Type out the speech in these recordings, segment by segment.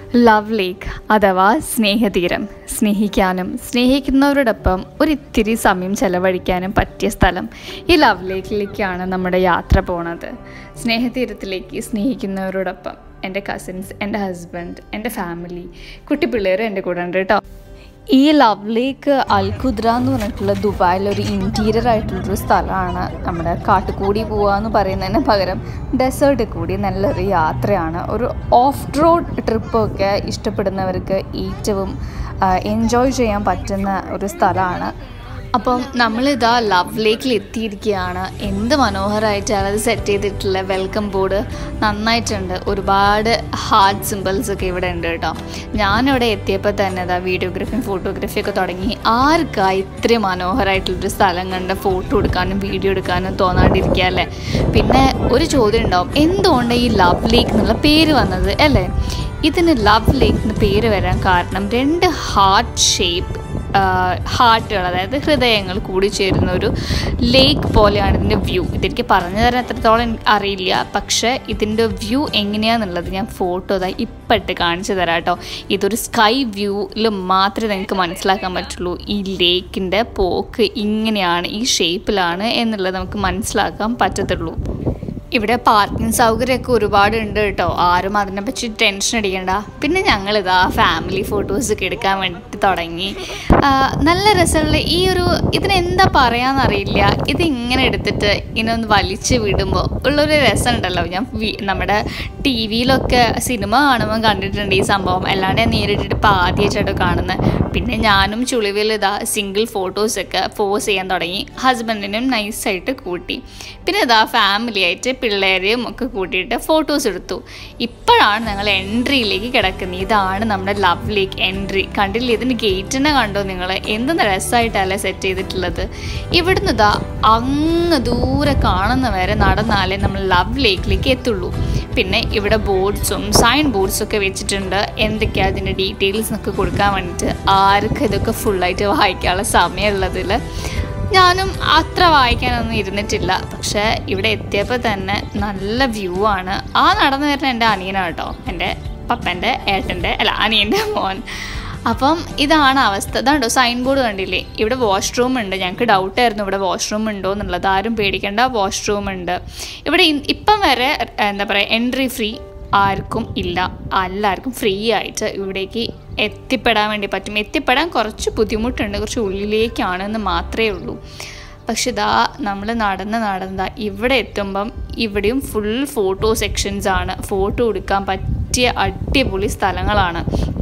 love ലേക്ക് അഥവാ സ്നേഹതീരം സ്നേഹിക്കാനും സ്നേഹിക്കുന്നവരോടൊപ്പം ഒരിത്തിരി സമയം ചെലവഴിക്കാനും പറ്റിയ സ്ഥലം ഈ ലവ് ലേക്കിലേക്കാണ് നമ്മുടെ യാത്ര പോണത് സ്നേഹതീരത്തിലേക്ക് സ്നേഹിക്കുന്നവരോടൊപ്പം എൻ്റെ കസിൻസ് എൻ്റെ ഹസ്ബൻഡ് എൻ്റെ ഫാമിലി കുട്ടിപ്പിള്ളേർ എൻ്റെ കൂടെ ഉണ്ട് കേട്ടോ ഈ ലവ് ലേക്ക് അൽഖുദ്ര എന്ന് പറഞ്ഞിട്ടുള്ള ദുബായിലെ ഒരു ഇൻറ്റീരിയർ ആയിട്ടുള്ളൊരു സ്ഥലമാണ് നമ്മുടെ കാട്ടുകൂടി പോവുക എന്ന് പറയുന്നതിന് പകരം ഡെസേർട്ട് കൂടി നല്ലൊരു യാത്രയാണ് ഒരു ഓഫ് റോഡ് ട്രിപ്പൊക്കെ ഇഷ്ടപ്പെടുന്നവർക്ക് ഏറ്റവും എൻജോയ് ചെയ്യാൻ പറ്റുന്ന ഒരു സ്ഥലമാണ് അപ്പം നമ്മളിതാ ലവ് ലേക്കിൽ എത്തിയിരിക്കുകയാണ് എന്ത് മനോഹരമായിട്ടാണ് അത് സെറ്റ് ചെയ്തിട്ടുള്ള വെൽക്കം ബോർഡ് നന്നായിട്ടുണ്ട് ഒരുപാട് ഹാർട്ട് സിമ്പിൾസ് ഒക്കെ ഇവിടെ ഉണ്ട് കേട്ടോ ഞാനിവിടെ എത്തിയപ്പോൾ തന്നെ അതാ വീഡിയോഗ്രാഫിയും ഫോട്ടോഗ്രാഫിയും ഒക്കെ തുടങ്ങി ആർക്കാ ഇത്രയും മനോഹരമായിട്ടുള്ളൊരു സ്ഥലം കണ്ട് ഫോട്ടോ എടുക്കാനും വീഡിയോ എടുക്കാനും തോന്നാണ്ടിരിക്കുക അല്ലേ പിന്നെ ഒരു ചോദ്യം ഉണ്ടാവും എന്തുകൊണ്ട് ഈ ലവ് ലേക്ക് എന്നുള്ള പേര് വന്നത് അല്ലേ ഇതിന് ലവ് ലേക്ക് എന്ന് പേര് വരാൻ കാരണം രണ്ട് ഹാർട്ട് ഷേപ്പ് ഹാർട്ടുകൾ അതായത് ഹൃദയങ്ങൾ കൂടി ചേരുന്ന ഒരു ലേക്ക് പോലെയാണ് ഇതിൻ്റെ വ്യൂ ഇതെനിക്ക് പറഞ്ഞു തരാൻ എത്രത്തോളം എനിക്ക് അറിയില്ല പക്ഷേ ഇതിൻ്റെ വ്യൂ എങ്ങനെയാണെന്നുള്ളത് ഞാൻ ഫോട്ടോ ഇതാ ഇപ്പം ഇട്ട് കാണിച്ചു തരാം കേട്ടോ ഇതൊരു സ്കൈ വ്യൂവിൽ മാത്രമേ നിങ്ങൾക്ക് മനസ്സിലാക്കാൻ പറ്റുള്ളൂ ഈ ലേക്കിൻ്റെ പോക്ക് ഇങ്ങനെയാണ് ഈ ഷേപ്പിലാണ് എന്നുള്ളത് നമുക്ക് മനസ്സിലാക്കാൻ പറ്റത്തുള്ളൂ ഇവിടെ പാർക്കിംഗ് സൗകര്യമൊക്കെ ഒരുപാട് ഉണ്ട് കേട്ടോ ആരും അതിനെപ്പറ്റി ടെൻഷൻ അടിക്കണ്ട പിന്നെ ഞങ്ങളിതാ ഫാമിലി ഫോട്ടോസൊക്കെ എടുക്കാൻ വേണ്ടിയിട്ട് തുടങ്ങി ആ, നല്ല രസമുള്ള ഈ ഒരു ഇതിനെന്താ പറയാന്നറിയില്ല ഇത് ഇങ്ങനെ എടുത്തിട്ട് ഇങ്ങനെ ഒന്ന് വലിച്ച് വിടുമ്പോൾ ഉള്ളൊരു രസം ഉണ്ടല്ലോ ഞാൻ വി- നമ്മുടെ ടി വിയിലൊക്കെ സിനിമ കാണുമ്പോൾ കണ്ടിട്ടുണ്ട് ഈ സംഭവം അല്ലാണ്ട് ഞാൻ നേരിട്ടിട്ട് ഇപ്പോൾ ആദ്യമായിട്ടാണ് കാണുന്നത് പിന്നെ ഞാനും ചുളിവിൽ ഇതാ സിംഗിൾ ഫോട്ടോസൊക്കെ പോസ് ചെയ്യാൻ തുടങ്ങി ഹസ്ബൻഡിനും നൈസായിട്ട് കൂട്ടി പിന്നെ ഇതാ ഫാമിലി ആയിട്ട് പിള്ളേരെയും ഒക്കെ കൂട്ടിയിട്ട് ഫോട്ടോസ് എടുത്തു ഇപ്പോഴാണ് ഞങ്ങൾ എൻട്രിയിലേക്ക് കിടക്കുന്നത് ഇതാണ് നമ്മുടെ ലവ് ലേക്ക് എൻട്രി കണ്ടില്ലേ ഇതിന് ഗേറ്റിനെ കണ്ടോ നിങ്ങൾ എന്ത് രസമായിട്ടല്ലേ സെറ്റ് ചെയ്തിട്ടുള്ളത് ഇവിടുന്ന് ഇതാ അങ്ങ് ദൂരെ കാണുന്ന വരെ നടന്നാലേ നമ്മൾ ലവ് ലേക്കിലേക്ക് എത്തുള്ളൂ പിന്നെ ഇവിടെ ബോർഡ്സും സൈൻ ബോർഡ്സും ഒക്കെ വെച്ചിട്ടുണ്ട് എന്തൊക്കെയാണ് അതിൻ്റെ ഡീറ്റെയിൽസ് ഒക്കെ കൊടുക്കാൻ വേണ്ടിയിട്ട് ആർക്കും ഇതൊക്കെ ഫുള്ളായിട്ട് വായിക്കാനുള്ള സമയമുള്ളതിൽ ഞാനും അത്ര വായിക്കാനൊന്നും ഇരുന്നിട്ടില്ല പക്ഷേ ഇവിടെ എത്തിയപ്പോൾ തന്നെ നല്ല വ്യൂ ആണ് ആ നടന്നു വരുന്ന എൻ്റെ അനിയനാണ് കേട്ടോ എൻ്റെ പപ്പൻ്റെ ഏട്ടൻ്റെ അല്ല അനിയൻ്റെ മോൻ അപ്പം ഇതാണ് അവസ്ഥ ഇതാണ്ടോ സൈൻ ബോർഡ് കണ്ടില്ലേ ഇവിടെ വാഷ്റൂം ഉണ്ട് ഞങ്ങൾക്ക് ഡൗട്ടായിരുന്നു ഇവിടെ വാഷ്റൂം ഉണ്ടോ എന്നുള്ളത് ആരും പേടിക്കേണ്ട വാഷ്റൂം ഉണ്ട് ഇവിടെ ഇ- ഇപ്പം വരെ എന്താ പറയുക എൻട്രി ഫ്രീ ആർക്കും ഇല്ല എല്ലാവർക്കും ഫ്രീ ആയിട്ട് ഇവിടേക്ക് എത്തിപ്പെടാൻ വേണ്ടി പറ്റും എത്തിപ്പെടാൻ കുറച്ച് ബുദ്ധിമുട്ടുണ്ട് കുറച്ച് ഉള്ളിലേക്കാണെന്ന് മാത്രമേ ഉള്ളൂ പക്ഷെ ഇതാ നമ്മൾ നടന്ന് നടന്ന ഇവിടെ എത്തുമ്പം ഇവിടെയും ഫുൾ ഫോട്ടോ സെക്ഷൻസ് ആണ് ഫോട്ടോ എടുക്കാൻ പറ്റിയ അടിപൊളി സ്ഥലങ്ങളാണ്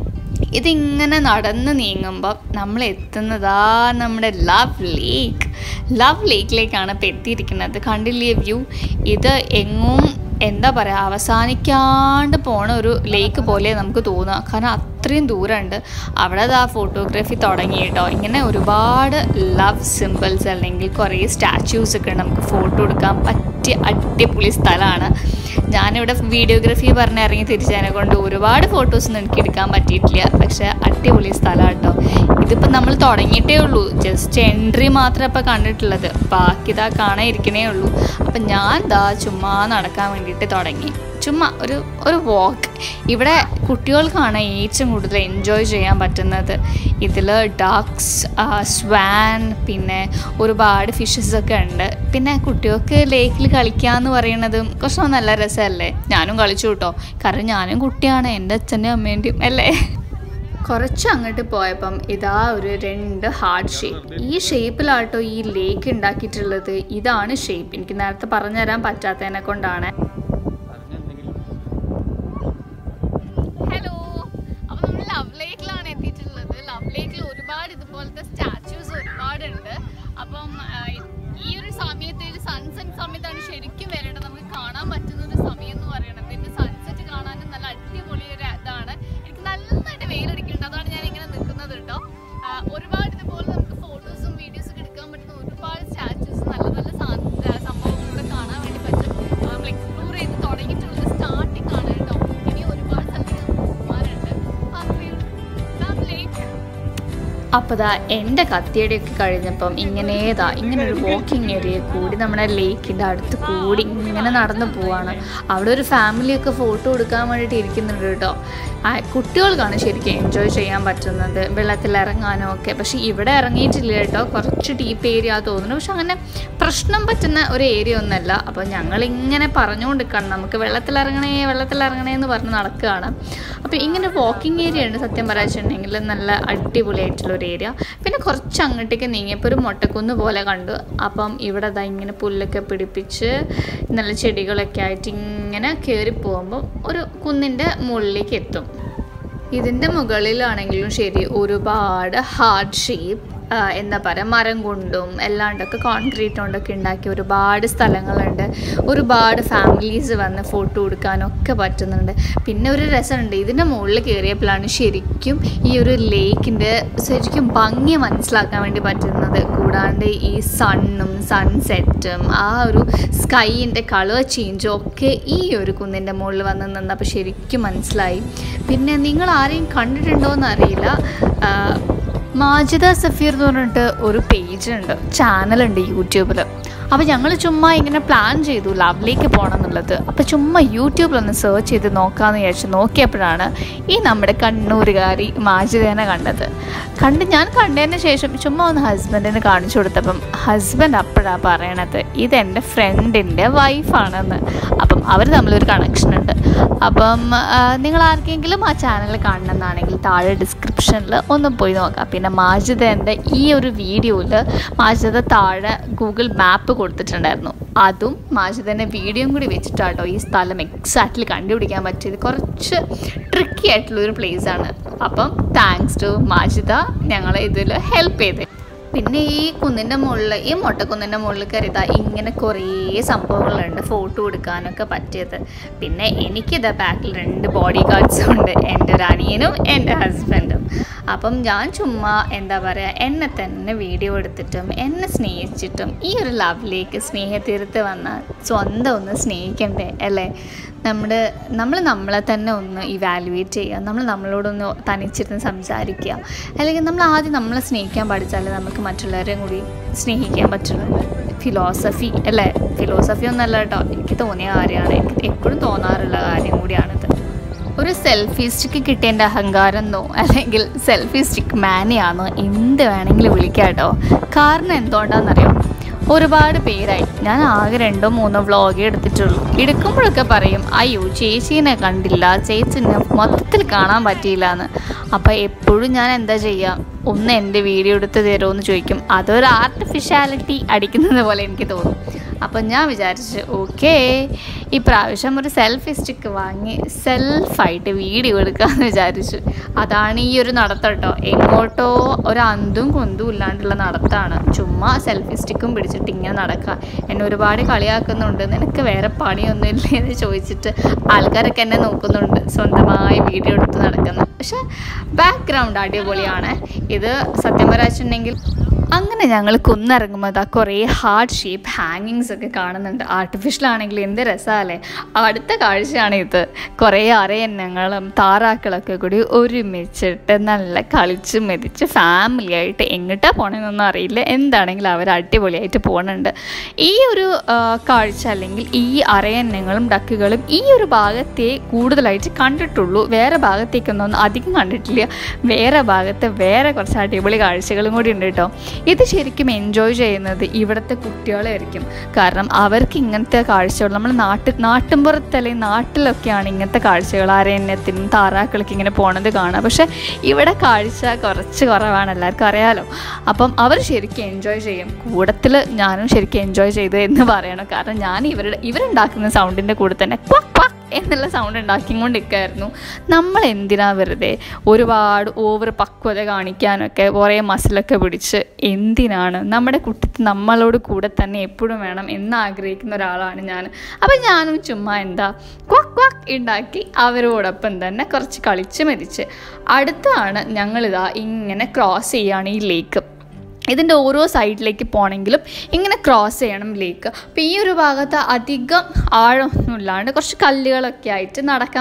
ഇതിങ്ങനെ നടന്ന് നീങ്ങുമ്പോൾ നമ്മൾ എത്തുന്നതാ നമ്മുടെ ലവ് ലേക്ക് ലവ് ലേക്കിലേക്കാണ് ഇപ്പോൾ എത്തിയിരിക്കുന്നത് കണ്ടില്ലേ വ്യൂ ഇത് എങ്ങും എന്താ പറയുക അവസാനിക്കാണ്ട് പോണ ഒരു ലേക്ക് പോലെ നമുക്ക് തോന്നുക കാരണം അത്രയും ദൂരമുണ്ട് അവിടെ ആ ഫോട്ടോഗ്രാഫി തുടങ്ങി കേട്ടോ ഇങ്ങനെ ഒരുപാട് ലവ് സിമ്പിൾസ് അല്ലെങ്കിൽ കുറേ സ്റ്റാച്യൂസ് ഒക്കെ ഉണ്ട് നമുക്ക് ഫോട്ടോ എടുക്കാൻ പറ്റിയ അടിപൊളി സ്ഥലമാണ് ഞാനിവിടെ വീഡിയോഗ്രാഫി പറഞ്ഞ് ഇറങ്ങി തിരിച്ചതിനെ കൊണ്ട് ഒരുപാട് ഫോട്ടോസൊന്നും എനിക്ക് എടുക്കാൻ പറ്റിയിട്ടില്ല പക്ഷേ അടിപൊളി സ്ഥലമാണ് കേട്ടോ ഇതിപ്പോൾ നമ്മൾ തുടങ്ങിയിട്ടേ ഉള്ളൂ ജസ്റ്റ് എൻട്രി മാത്രമേ ഇപ്പോൾ കണ്ടിട്ടുള്ളത് ബാക്കി ഇതാ കാണാൻ ഇരിക്കണേ ഉള്ളൂ അപ്പം ഞാൻ ദാ ചുമ്മാ നടക്കാൻ വേണ്ടിയിട്ട് തുടങ്ങി ചുമ്മാ ഒരു ഒരു വാക്ക് ഇവിടെ കുട്ടികൾക്കാണ് ഏറ്റവും കൂടുതൽ എൻജോയ് ചെയ്യാൻ പറ്റുന്നത് ഇതിൽ ഡക്സ് സ്വാൻ പിന്നെ ഒരുപാട് ഫിഷസ് ഒക്കെ ഉണ്ട് പിന്നെ കുട്ടികൾക്ക് ലേക്കിൽ കളിക്കാന്ന് പറയുന്നതും കുറച്ച് നല്ല രസമല്ലേ ഞാനും കളിച്ചു കേട്ടോ കാരണം ഞാനും കുട്ടിയാണ് എൻ്റെ അച്ഛൻ്റെയും അമ്മേൻ്റെയും അല്ലേ കുറച്ച് അങ്ങോട്ട് പോയപ്പം ഇതാ ഒരു രണ്ട് ഹാർട്ട് ഷേപ്പ് ഈ ഷേപ്പിലാട്ടോ ഈ ലേക്ക് ഉണ്ടാക്കിയിട്ടുള്ളത് ഇതാണ് ഷേപ്പ് എനിക്ക് നേരത്തെ പറഞ്ഞു തരാൻ പറ്റാത്തതിനെ കൊണ്ടാണ് ഹലോ അപ്പൊ നമ്മൾ ലവ് ലേക്കിലാണ് എത്തിയിട്ടുള്ളത് ലവ് ലേക്കിൽ ഒരുപാട് ഇതുപോലത്തെ സ്റ്റാച്യൂസ് ഒരുപാടുണ്ട് അപ്പം ആ, ഈ ഒരു സമയത്ത് ഒരു സൺസെറ്റ് സമയത്താണ് ശരിക്കും വരേണ്ടത് നമുക്ക് കാണാൻ പറ്റുന്ന ഒരു സമയം എന്ന് പറയുന്നത് ഇതിന്റെ സൺസെറ്റ് കാണാനും നല്ല അടിപൊളി ഒരു ഇതാണ് എനിക്ക് നന്നായിട്ട് വെയിലടിക്കുന്നുണ്ട് അതാണ് ഞാൻ ഇങ്ങനെ നിൽക്കുന്നത് കേട്ടോ ആ, ഒരുപാട് ഇതുപോലെ നമുക്ക് ഫോട്ടോസും വീഡിയോസും ഒക്കെ എടുക്കാൻ പറ്റുന്ന ഒരുപാട് സ്റ്റാച്യൂസ് നല്ല നല്ല സാ- സംഭവങ്ങളൂടെ കാണാൻ വേണ്ടി പറ്റും നമ്മൾ എക്സ്പ്ലോർ ചെയ്ത് തുടങ്ങിയിട്ടുള്ളത് സ്റ്റാർട്ടിംഗ് ആണ് കേട്ടോ ഇനി ഒരുപാട് സ്ഥലത്തേക്ക് നമുക്ക് പോകാനുണ്ട് അത്രയും ലവ് ലേക്ക് അപ്പോൾ ദാ എൻ്റെ കത്തിയടിയൊക്കെ കഴിഞ്ഞപ്പം ഇങ്ങനേതാ ഇങ്ങനെ ഒരു വാക്കിംഗ് ഏരിയ കൂടി നമ്മുടെ ലേക്കിൻ്റെ അടുത്ത് കൂടി ഇങ്ങനെ നടന്നു പോവാണ് അവിടെ ഒരു ഫാമിലിയൊക്കെ ഫോട്ടോ എടുക്കാൻ വേണ്ടിയിട്ട് ഇരിക്കുന്നുണ്ട് കേട്ടോ ആ, കുട്ടികൾക്കാണ് ശരിക്കും എൻജോയ് ചെയ്യാൻ പറ്റുന്നത് വെള്ളത്തിൽ ഇറങ്ങാനോ ഒക്കെ പക്ഷേ ഇവിടെ ഇറങ്ങിയിട്ടില്ല കേട്ടോ കുറച്ച് ഡീപ്പ് ഏരിയ തോന്നുന്നു പക്ഷെ അങ്ങനെ പ്രശ്നം പറ്റുന്ന ഒരു ഏരിയ ഒന്നല്ല അപ്പോൾ ഞങ്ങളിങ്ങനെ പറഞ്ഞുകൊണ്ട് നിൽക്കണം നമുക്ക് വെള്ളത്തിൽ ഇറങ്ങണേ വെള്ളത്തിൽ ഇറങ്ങണേ എന്ന് പറഞ്ഞ് നടക്കുകയാണ് അപ്പോൾ ഇങ്ങനെ വാക്കിംഗ് ഏരിയ ഉണ്ട് സത്യം പറയാച്ചിട്ടുണ്ടെങ്കിൽ നല്ല അടിപൊളിയായിട്ടുള്ള ഒരു ഏരിയ പിന്നെ കുറച്ച് അങ്ങോട്ടേക്ക് നീങ്ങിയപ്പോൾ ഒരു മൊട്ടക്കുന്ന് പോലെ കണ്ടു അപ്പം ഇവിടെ ദാ ഇങ്ങനെ പുല്ലൊക്കെ പിടിപ്പിച്ച് നല്ല ചെടികളൊക്കെ ആയിട്ട് ഇങ്ങനെ കയറി പോകുമ്പോൾ ഒരു കുന്നിൻ്റെ മുകളിലേക്ക് എത്തും ഇതിൻ്റെ മുകളിലാണെങ്കിലും ശരി ഒരുപാട് ഹാർഡ് ഷേപ്പ് എന്താ പറയുക മരം കൊണ്ടും എല്ലാണ്ടൊക്കെ കോൺക്രീറ്റ് കൊണ്ടൊക്കെ ഉണ്ടാക്കിയ ഒരുപാട് സ്ഥലങ്ങളുണ്ട് ഒരുപാട് ഫാമിലീസ് വന്ന് ഫോട്ടോ എടുക്കാനൊക്കെ പറ്റുന്നുണ്ട് പിന്നെ ഒരു രസമുണ്ട് ഇതിൻ്റെ മുകളിൽ കയറിയപ്പോഴാണ് ശരിക്കും ഈ ഒരു ലേക്കിൻ്റെ ശരിക്കും ഭംഗി മനസ്സിലാക്കാൻ വേണ്ടി പറ്റുന്നത് കൂടാണ്ട് ഈ സണ്ണും സൺസെറ്റും ആ ഒരു സ്കൈയിൻ്റെ കളർ ചേഞ്ചും ഒക്കെ ഈ ഒരു കുന്നിൻ്റെ മുകളിൽ വന്ന് നിന്നപ്പോൾ ശരിക്കും മനസ്സിലായി പിന്നെ നിങ്ങൾ ആരെയും കണ്ടിട്ടുണ്ടോ എന്നറിയില്ല ആ, മാജിദ സഫീർ എന്ന് പറഞ്ഞിട്ട് ഒരു പേജ് ഉണ്ട് ചാനലുണ്ട് യൂട്യൂബിൽ അപ്പോൾ ഞങ്ങൾ ചുമ്മാ ഇങ്ങനെ പ്ലാൻ ചെയ്തു ലവിലേക്ക് പോകണം എന്നുള്ളത് അപ്പോൾ ചുമ്മാ യൂട്യൂബിലൊന്ന് സെർച്ച് ചെയ്ത് നോക്കാമെന്ന് വിചാരിച്ച് നോക്കിയപ്പോഴാണ് ഈ നമ്മുടെ കണ്ണൂരുകാരി മാജിദേനെ കണ്ടത് കണ്ട് ഞാൻ കണ്ടതിന് ശേഷം ചുമ്മാ ഒന്ന് ഹസ്ബൻഡിന് കാണിച്ചു കൊടുത്തപ്പം ഹസ്ബൻഡ് അപ്പോഴാണ് പറയണത് ഇതെൻ്റെ ഫ്രണ്ടിൻ്റെ വൈഫാണെന്ന് അപ്പം അവർ തമ്മിലൊരു കണക്ഷൻ ഉണ്ട് അപ്പം ആ, നിങ്ങൾ ആർക്കെങ്കിലും ആ ചാനൽ കാണണമെന്നാണെങ്കിൽ താഴെ ഡിസ്ക്രിപ്ഷനിൽ ഒന്ന് പോയി നോക്കാം പിന്നെ മാജിദേൻ്റെ ഈ ഒരു വീഡിയോയിൽ മാജിദ താഴെ ഗൂഗിൾ മാപ്പ് കൊടുത്തിട്ടുണ്ടായിരുന്നു അതും മാജിദേൻ്റെ വീഡിയോയും കൂടി വെച്ചിട്ടാട്ടോ ഈ സ്ഥലം എക്സാക്ട്ലി കണ്ടുപിടിക്കാൻ പറ്റിയത് കുറച്ച് ട്രിക്കി ആയിട്ടുള്ള ഒരു പ്ലേസ് ആണ് അപ്പം താങ്ക്സ് ടു മാജിദ ഞങ്ങളെ ഇതിൽ ഹെൽപ്പ് ചെയ്ത് പിന്നെ ഈ കുന്നിൻ്റെ മുകളിൽ ഈ മൊട്ടക്കുന്നിൻ്റെ മുകളിൽ കയറിയതാ ഇങ്ങനെ കുറേ സംഭവങ്ങളുണ്ട് ഫോട്ടോ എടുക്കാനൊക്കെ പറ്റിയത് പിന്നെ എനിക്കിതാ ബാക്കിൽ രണ്ട് ബോഡി ഗാർഡ്സും ഉണ്ട് എൻ്റെ ഒരു അനിയനും എൻ്റെ ഹസ്ബൻഡും അപ്പം ഞാൻ ചുമ്മാ എന്താ പറയുക എന്നെ തന്നെ വീഡിയോ എടുത്തിട്ടും എന്നെ സ്നേഹിച്ചിട്ടും ഈ ഒരു ലവിലേക്ക് സ്നേഹതീരത്ത് വന്നാൽ സ്വന്തം ഒന്ന് സ്നേഹിക്കണ്ടേ അല്ലേ നമ്മുടെ നമ്മൾ നമ്മളെ തന്നെ ഒന്ന് ഇവാലുവേറ്റ് ചെയ്യുക നമ്മൾ നമ്മളോടൊന്ന് തനിച്ചിരുന്ന് സംസാരിക്കുക അല്ലെങ്കിൽ നമ്മൾ ആദ്യം നമ്മളെ സ്നേഹിക്കാൻ പഠിച്ചാലേ നമുക്ക് മറ്റുള്ളവരെയും കൂടി സ്നേഹിക്കാൻ പറ്റുള്ളൂ ഫിലോസഫി അല്ലേ ഫിലോസഫി ഒന്നല്ല കേട്ടോ എനിക്ക് തോന്നിയ കാര്യമാണ് എനിക്ക് എപ്പോഴും തോന്നാറുള്ള കാര്യം കൂടിയാണിത് ഒരു സെൽഫി സ്റ്റിക്ക് കിട്ടിയതിൻ്റെ അഹങ്കാരം എന്നോ അല്ലെങ്കിൽ സെൽഫി സ്റ്റിക്ക് മാനിയാണോ എന്ത് വേണമെങ്കിലും വിളിക്കാം കേട്ടോ കാരണം എന്തുകൊണ്ടാണെന്നറിയോ ഒരുപാട് പേരായി ഞാൻ ആകെ രണ്ടോ മൂന്നോ വ്ളോഗേ എടുത്തിട്ടുള്ളൂ എടുക്കുമ്പോഴൊക്കെ പറയും അയ്യോ ചേച്ചീനെ കണ്ടില്ല ചേച്ചിനെ മൊത്തത്തിൽ കാണാൻ പറ്റിയില്ല എന്ന് അപ്പോൾ എപ്പോഴും ഞാൻ എന്താ ചെയ്യുക ഒന്ന് എൻ്റെ വീഡിയോ എടുത്ത് തരുമോ എന്ന് ചോദിക്കും അതൊരു ആർട്ടിഫിഷ്യാലിറ്റി അടിക്കുന്നത് പോലെ എനിക്ക് തോന്നും അപ്പം ഞാൻ വിചാരിച്ചു ഓക്കേ ഈ പ്രാവശ്യം ഒരു സെൽഫി സ്റ്റിക്ക് വാങ്ങി സെൽഫായിട്ട് വീഡിയോ എടുക്കാമെന്ന് വിചാരിച്ചു അതാണ് ഈ ഒരു നടത്തം കേട്ടോ എങ്ങോട്ടോ ഒരു അന്തും കുന്തും ഇല്ലാണ്ടുള്ള നടത്താണ് ചുമ്മാ സെൽഫി സ്റ്റിക്കും പിടിച്ചിട്ട് ഇങ്ങനെ നടക്കുക എന്നെ ഒരുപാട് കളിയാക്കുന്നുണ്ട് നിനക്ക് വേറെ പണിയൊന്നും ഇല്ലേ എന്ന് ചോദിച്ചിട്ട് ആൾക്കാരൊക്കെ എന്നെ നോക്കുന്നുണ്ട് സ്വന്തമായി വീഡിയോ എടുത്ത് നടക്കുന്നത് പക്ഷെ ബാക്ക്ഗ്രൗണ്ട് അടിപൊളിയാണ് ഇത് സത്യം പറയാച്ചിട്ടുണ്ടെങ്കിൽ അങ്ങനെ ഞങ്ങൾ കുന്നിറങ്ങുമ്പോൾ അതാ കുറേ ഹാർഡ് ഷേപ്പ് ഹാങ്ങിങ്സ് ഒക്കെ കാണുന്നുണ്ട് ആർട്ടിഫിഷ്യൽ ആണെങ്കിൽ എന്ത് രസമല്ലേ അടുത്ത കാഴ്ചയാണ് ഇത് കുറേ അരയന്നങ്ങളും താറാക്കളൊക്കെ കൂടി ഒരുമിച്ചിട്ട് നല്ല കളിച്ച് മെതിച്ച് ഫാമിലി ആയിട്ട് എങ്ങോട്ടാണ് പോകണമെന്നൊന്നും അറിയില്ല എന്താണെങ്കിലും അവർ അടിപൊളിയായിട്ട് പോകുന്നുണ്ട് ഈ ഒരു ആ, കാഴ്ച അല്ലെങ്കിൽ ഈ അരയന്നങ്ങളും ഡക്കുകളും ഈ ഒരു ഭാഗത്തെ കൂടുതലായിട്ട് കണ്ടിട്ടുള്ളൂ വേറെ ഭാഗത്തേക്കൊന്നും അധികം കണ്ടിട്ടില്ല വേറെ ഭാഗത്ത് വേറെ കുറച്ച് അടിപൊളി കാഴ്ചകളും കൂടി ഉണ്ട് കേട്ടോ ഇത് ശരിക്കും എൻജോയ് ചെയ്യുന്നത് ഇവിടുത്തെ കുട്ടികളായിരിക്കും കാരണം അവർക്ക് ഇങ്ങനത്തെ കാഴ്ചകൾ നമ്മൾ നാട്ടിൽ നാട്ടിൻപുറത്ത് അല്ലെങ്കിൽ നാട്ടിലൊക്കെയാണ് ഇങ്ങനത്തെ കാഴ്ചകൾ അരയന്നത്തിനും താറാക്കൾക്ക് ഇങ്ങനെ പോണത് കാണുക പക്ഷേ ഇവിടെ കാഴ്ച കുറച്ച് കുറവാണ് എല്ലാവർക്കും അറിയാലോ അപ്പം അവർ ശരിക്കും എൻജോയ് ചെയ്യും കൂടത്തിൽ ഞാനും ശരിക്കും എൻജോയ് ചെയ്തു എന്ന് പറയണം കാരണം ഞാൻ ഇവരുടെ ഇവരുണ്ടാക്കുന്ന സൗണ്ടിൻ്റെ കൂടെ തന്നെ ക്വക്ക് ക്വക്ക് എന്നുള്ള സൗണ്ട് ഉണ്ടാക്കിക്കൊണ്ടിരിക്കുകയായിരുന്നു നമ്മൾ എന്തിനാ വെറുതെ ഒരുപാട് ഓവർ പക്വത കാണിക്കാനൊക്കെ കുറേ മസിലൊക്കെ പിടിച്ച് എന്തിനാണ് നമ്മുടെ കുട്ടിക്ക് നമ്മളോട് കൂടെ തന്നെ എപ്പോഴും വേണം എന്ന് ആഗ്രഹിക്കുന്ന ഒരാളാണ് ഞാൻ അപ്പം ഞാനും ചുമ്മാ എന്താ ക്വക്ക് ക്വക്ക് ഉണ്ടാക്കി അവരോടൊപ്പം തന്നെ കുറച്ച് കളിച്ച് മെതിച്ച് അടുത്താണ് ഞങ്ങളിതാ ഇങ്ങനെ ക്രോസ് ചെയ്യുകയാണ് ഈ ലേക്ക് ഇതിൻ്റെ ഓരോ സൈഡിലേക്ക് പോകണമെങ്കിലും ഇങ്ങനെ ക്രോസ് ചെയ്യണം ലേക്ക് അപ്പോൾ ഈ ഒരു ഭാഗത്ത് അധികം ആഴമൊന്നും ഇല്ലാണ്ട് കുറച്ച് കല്ലുകളൊക്കെ ആയിട്ട് നടക്കാൻ പറ്റും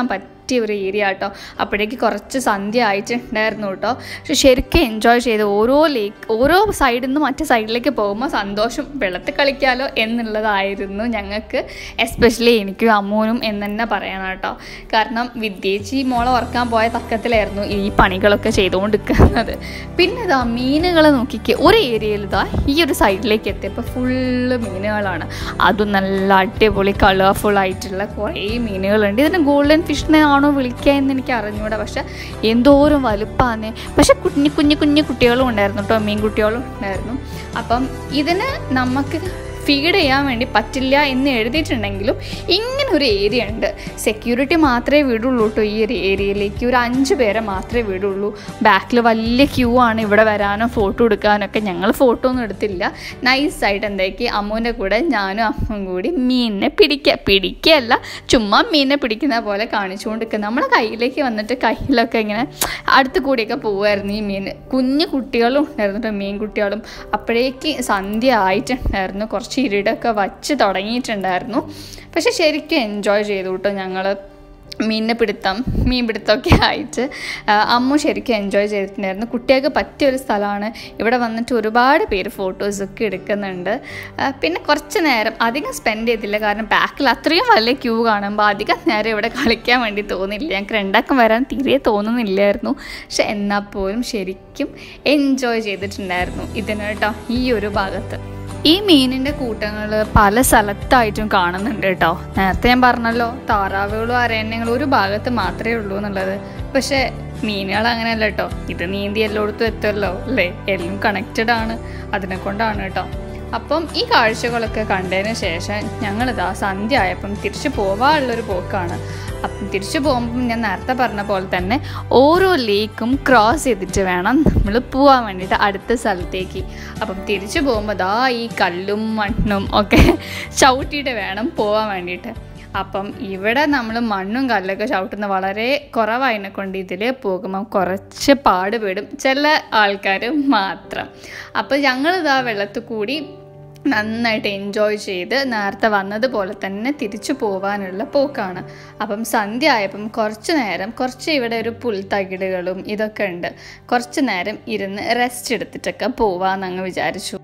പറ്റിയ ഒരു ഏരിയ കേട്ടോ അപ്പോഴേക്ക് കുറച്ച് സന്ധ്യ ആയിട്ടുണ്ടായിരുന്നു കേട്ടോ പക്ഷെ ശരിക്കും എൻജോയ് ചെയ്ത് ഓരോ ലേക്ക് ഓരോ സൈഡിൽ നിന്ന് മറ്റേ സൈഡിലേക്ക് പോകുമ്പോൾ സന്തോഷം വെള്ളത്തിൽ കളിക്കാലോ എന്നുള്ളതായിരുന്നു ഞങ്ങൾക്ക് എസ്പെഷ്യലി എനിക്കും അമ്മൂനും എന്ന് തന്നെ പറയണം കേട്ടോ കാരണം വിദ്യേച്ചി മോളെ ഉറക്കാൻ പോയ തക്കത്തിലായിരുന്നു ഈ പണികളൊക്കെ ചെയ്തുകൊണ്ടിരിക്കുന്നത് പിന്നെ ഇതാ മീനുകളെ നോക്കിക്ക് ഒരു ഏരിയയിൽ ഇതാ ഈ ഒരു സൈഡിലേക്ക് എത്തിയപ്പോൾ ഫുള്ള് മീനുകളാണ് അതും നല്ല അടിപൊളി കളർഫുൾ ആയിട്ടുള്ള കുറേ മീനുകളുണ്ട് ഇതിന് ഗോൾഡൻ ഫിഷിനെ ആണോ വിളിക്കുക എന്ന് എനിക്ക് അറിഞ്ഞൂടാ പക്ഷെ എന്തോരം വലുപ്പമാണ് പക്ഷെ കുഞ്ഞു കുഞ്ഞു കുഞ്ഞു കുട്ടികളും ഉണ്ടായിരുന്നു കേട്ടോ മീൻ കുട്ടികളും ഉണ്ടായിരുന്നു അപ്പം ഇതിന് നമുക്ക് ഫീഡ് ചെയ്യാൻ വേണ്ടി പറ്റില്ല എന്ന് എഴുതിയിട്ടുണ്ടെങ്കിലും ഇങ്ങനെ ഒരു ഏരിയ ഉണ്ട് സെക്യൂരിറ്റി മാത്രമേ വിടുള്ളൂ കേട്ടോ ഈ ഒരു ഏരിയയിലേക്ക് ഒരു അഞ്ച് പേരെ മാത്രമേ വിടുള്ളൂ ബാക്കിൽ വലിയ ക്യൂ ആണ് ഇവിടെ വരാനോ ഫോട്ടോ എടുക്കാനോ ഒക്കെ ഞങ്ങൾ ഫോട്ടോ ഒന്നും എടുത്തില്ല നൈസായിട്ട് എന്താക്കി അമ്മുവിൻ്റെ കൂടെ ഞാനും അമ്മും കൂടി മീനിനെ പിടിക്കുക പിടിക്കുകയല്ല ചുമ്മാ മീനിനെ പിടിക്കുന്ന പോലെ കാണിച്ചുകൊണ്ടിരിക്കുക നമ്മളെ കയ്യിലേക്ക് വന്നിട്ട് കയ്യിലൊക്കെ ഇങ്ങനെ അടുത്ത് കൂടിയൊക്കെ പോവായിരുന്നു ഈ മീൻ കുഞ്ഞു കുട്ടികളും ഉണ്ടായിരുന്നു കേട്ടോ മീൻ കുട്ടികളും അപ്പോഴേക്ക് സന്ധ്യ ആയിട്ടുണ്ടായിരുന്നു കുറച്ച് ഇരുടൊക്കെ വച്ച് തുടങ്ങിയിട്ടുണ്ടായിരുന്നു പക്ഷെ ശരിക്കും എൻജോയ് ചെയ്തു കേട്ടോ ഞങ്ങൾ മീനിനെ പിടുത്തം മീൻ പിടുത്തമൊക്കെ ആയിട്ട് ആ, അമ്മു ശരിക്കും എൻജോയ് ചെയ്തിട്ടുണ്ടായിരുന്നു കുട്ടികൾക്ക് പറ്റിയൊരു സ്ഥലമാണ് ഇവിടെ വന്നിട്ട് ഒരുപാട് പേര് ഫോട്ടോസൊക്കെ എടുക്കുന്നുണ്ട് ആ, പിന്നെ കുറച്ച് നേരം അധികം സ്പെൻഡ് ചെയ്തില്ല കാരണം ബാക്കിൽ അത്രയും വലിയ ക്യൂ കാണുമ്പോൾ അധികം നേരം ഇവിടെ കളിക്കാൻ വേണ്ടി തോന്നില്ല ഞങ്ങൾക്ക് രണ്ടാക്കം വരാൻ തീരെ തോന്നുന്നില്ലായിരുന്നു പക്ഷെ എന്നാൽ പോലും ശരിക്കും എൻജോയ് ചെയ്തിട്ടുണ്ടായിരുന്നു ഇതിന് കേട്ടോ ഈ ഒരു ഭാഗത്ത് ഈ മീനിൻ്റെ കൂട്ടങ്ങൾ പല സ്ഥലത്തായിട്ടും കാണുന്നുണ്ട് കേട്ടോ നേരത്തെ ഞാൻ പറഞ്ഞല്ലോ താറാവുകളും അരയണ്യങ്ങളും ഒരു ഭാഗത്ത് മാത്രമേ ഉള്ളൂ എന്നുള്ളത് പക്ഷേ മീനുകൾ അങ്ങനെയല്ല കേട്ടോ ഇത് നീന്തി എല്ലായിടത്തും എത്തുമല്ലോ അല്ലേ എല്ലാം കണക്റ്റഡ് ആണ് അതിനെ കൊണ്ടാണ് കേട്ടോ അപ്പം ഈ കാഴ്ചകളൊക്കെ കണ്ടതിന് ശേഷം ഞങ്ങളിതാ സന്ധ്യ ആയപ്പം തിരിച്ചു പോവാനുള്ളൊരു പോക്കാണ് അപ്പം തിരിച്ചു പോകുമ്പം ഞാൻ നേരത്തെ പറഞ്ഞ പോലെ തന്നെ ഓരോ ലേക്കും ക്രോസ് ചെയ്തിട്ട് വേണം നമ്മൾ പോകാൻ വേണ്ടിയിട്ട് അടുത്ത സ്ഥലത്തേക്ക് അപ്പം തിരിച്ചു പോകുമ്പോൾ ദാ ഈ കല്ലും മണ്ണും ഒക്കെ ചവിട്ടിയിട്ട് വേണം പോകാൻ വേണ്ടിയിട്ട് അപ്പം ഇവിടെ നമ്മൾ മണ്ണും കല്ലൊക്കെ ചവിട്ടുന്ന വളരെ കുറവായതിനെ കൊണ്ട് ഇതിൽ പോകുമ്പോൾ കുറച്ച് പാടുപെടും ചില ആൾക്കാർ മാത്രം അപ്പോൾ ഞങ്ങളിതാ വെള്ളത്തിൽ കൂടി നന്നായിട്ട് എൻജോയ് ചെയ്ത് നേരത്തെ വന്നതുപോലെ തന്നെ തിരിച്ചു പോകാനുള്ള പോക്കാണ് അപ്പം സന്ധ്യ ആയപ്പം കുറച്ച് നേരം കുറച്ച് ഇവിടെ ഒരു പുൽത്തകിടുകളും ഇതൊക്കെ ഉണ്ട് കുറച്ച് നേരം ഇരുന്ന് റെസ്റ്റ് എടുത്തിട്ടൊക്കെ പോവാന്നങ്ങ് വിചാരിച്ചു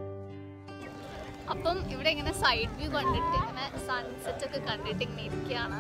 അപ്പം ഇവിടെ ഇങ്ങനെ സൈഡ് വ്യൂ കണ്ടിട്ട് ഇങ്ങനെ സൺസെറ്റ് ഒക്കെ കണ്ടിട്ട് ഇങ്ങനെ ഇരിക്കുകയാണ്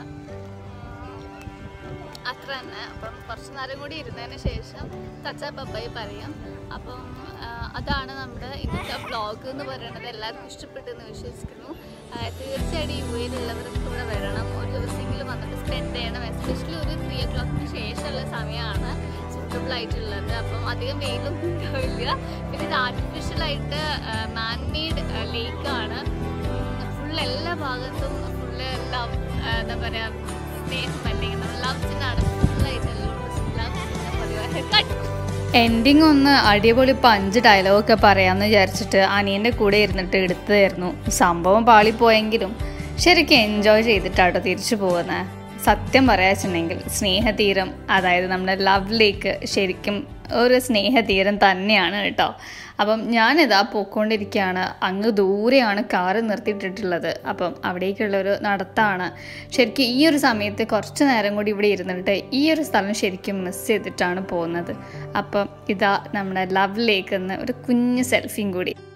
അത്ര തന്നെ അപ്പം കുറച്ച് നേരം കൂടി ഇരുന്നതിന് ശേഷം തച്ച പപ്പായി പറയാം അപ്പം ആ, അതാണ് നമ്മുടെ ഇന്നത്തെ വ്ളോഗ് എന്ന് പറയുന്നത് എല്ലാവർക്കും ഇഷ്ടപ്പെട്ടെന്ന് വിശ്വസിക്കുന്നു ആ, തീർച്ചയായിട്ടും യു എയിലുള്ളവർക്ക് ഇവിടെ വരണം ഒരു ദിവസമെങ്കിലും വന്നിട്ട് സ്പെൻഡ് ചെയ്യണം എസ്പെഷ്യലി ഒരു ത്രീ ഒ ക്ലോക്കിന് ശേഷമുള്ള സമയമാണ് സൂട്ടബിൾ ആയിട്ടുള്ളത് അപ്പം അധികം വെയിലും ഉണ്ടാവില്ല പിന്നെ ഇത് ആർട്ടിഫിഷ്യലായിട്ട് മാൻമെയ്ഡ് ലേക്കാണ് ഫുൾ എല്ലാ ഭാഗത്തും ഫുള്ള് ലവ് എന്താ പറയുക സ്നേഹം അല്ലെങ്കിൽ ലവ്സിനാണ് ഫുള്ളായിട്ടുള്ള ലവ് എന്താ പറയുക കട്ട് എൻഡിങ് ഒന്ന് അടിപൊളി പഞ്ച് ഡയലോഗൊക്കെ പറയാമെന്ന് വിചാരിച്ചിട്ട് അനിയൻ്റെ കൂടെ ഇരുന്നിട്ട് എടുത്തതായിരുന്നു സംഭവം പാളിപ്പോയെങ്കിലും ശരിക്കും എൻജോയ് ചെയ്തിട്ടാട്ടോ തിരിച്ചു പോകുന്നത് സത്യം പറയാച്ചിട്ടുണ്ടെങ്കിൽ സ്നേഹതീരം അതായത് നമ്മുടെ ലവിലേക്ക് ശരിക്കും ഒരു സ്നേഹതീരം തന്നെയാണ് കേട്ടോ അപ്പം ഞാനിതാ പോയിക്കൊണ്ടിരിക്കുകയാണ് അങ്ങ് ദൂരെയാണ് കാറ് നിർത്തിയിട്ടിട്ടുള്ളത് അപ്പം അവിടേക്കുള്ളൊരു നടത്താണ് ശരിക്കും ഈ ഒരു സമയത്ത് കുറച്ച് നേരം കൂടി ഇവിടെ ഇരുന്നിട്ട് ഈ ഒരു സ്ഥലം ശരിക്കും മിസ് ചെയ്തിട്ടാണ് പോകുന്നത് അപ്പം ഇതാ നമ്മുടെ ലവ് ലേക്ക് എന്ന് ഒരു കുഞ്ഞ് സെൽഫിയും കൂടി